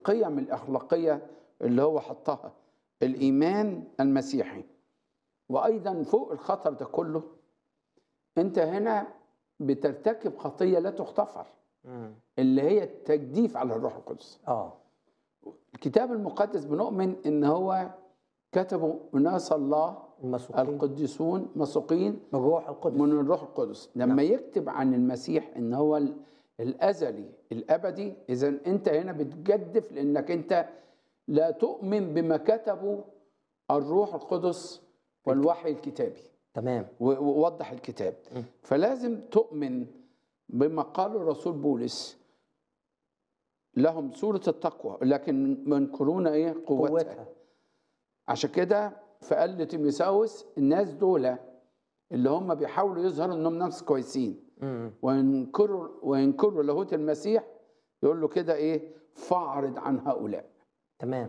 القيم الأخلاقية اللي هو حطها الإيمان المسيحي وأيضا فوق الخطر ده كله أنت هنا بترتكب خطية لا تغتفر مم. اللي هي التجديف على الروح القدس اه الكتاب المقدس بنؤمن ان هو كتبه اناس الله المسوقين القديسون مسوقين بالروح القدس من الروح القدس لما يكتب عن المسيح ان هو ال- الازلي الابدي اذا انت هنا بتجدف لانك انت لا تؤمن بما كتبه الروح القدس والوحي الكتابي تمام و- ووضح الكتاب م. فلازم تؤمن بما قاله الرسول بولس لهم سورة التقوى لكن منكرون ايه قوتها, قوتها عشان كده فقال لتيموساوس الناس دول اللي هم بيحاولوا يظهروا انهم ناس كويسين مم. وينكروا وينكروا لاهوت المسيح يقول له كده ايه فاعرض عن هؤلاء تمام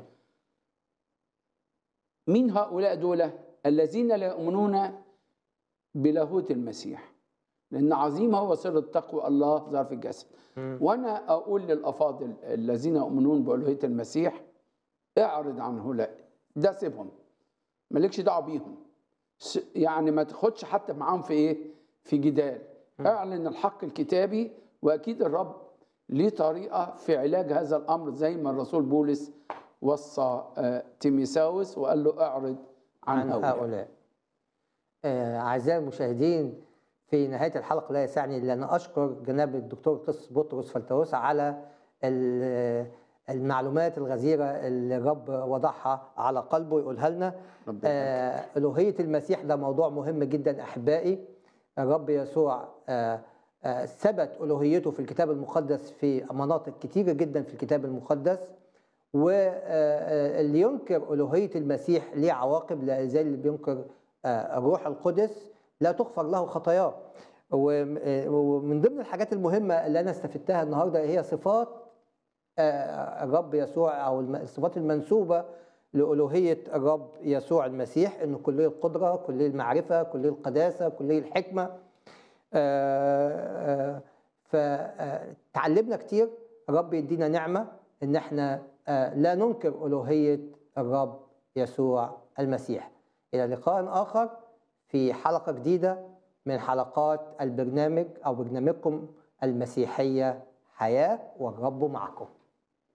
مين هؤلاء دول الذين لا يؤمنون بلاهوت المسيح لان عظيم هو سر التقوى الله ظهر في الجسد مم. وانا اقول للافاضل الذين يؤمنون بالوهيه المسيح اعرض عن هؤلاء ده سيبهم مالكش دعوه بيهم س- يعني ما تاخدش حتى معاهم في ايه في جدال اعلن الحق الكتابي واكيد الرب ليه طريقه في علاج هذا الامر زي ما الرسول بولس وصى آه، تيميساوس وقال له اعرض عن, عن هؤلاء, هؤلاء آه، أعزائي المشاهدين في نهاية الحلقة لا يسعني إلا أن أشكر جناب الدكتور قس بطرس فلتوس على ال- المعلومات الغزيرة اللي الرب وضعها على قلبه يقولها لنا ربنا آه، ألوهية المسيح ده موضوع مهم جدا أحبائي الرب يسوع آه، آه، ثبت ألوهيته في الكتاب المقدس في مناطق كتيرة جدا في الكتاب المقدس واللي ينكر ألوهية المسيح ليه عواقب لا زي اللي بينكر آه، الروح القدس لا تغفر له خطاياه وم- آه، ومن ضمن الحاجات المهمة اللي أنا استفدتها النهاردة هي صفات آه، الرب يسوع أو الم- الصفات المنسوبة لألوهية الرب يسوع المسيح إنه كلية القدرة كلية المعرفة كلية القداسة كلية الحكمة فتعلمنا كتير الرب يدينا نعمة إن احنا آه، لا ننكر ألوهية الرب يسوع المسيح إلى لقاء آخر في حلقة جديدة من حلقات البرنامج أو برنامجكم المسيحية حياة والرب معكم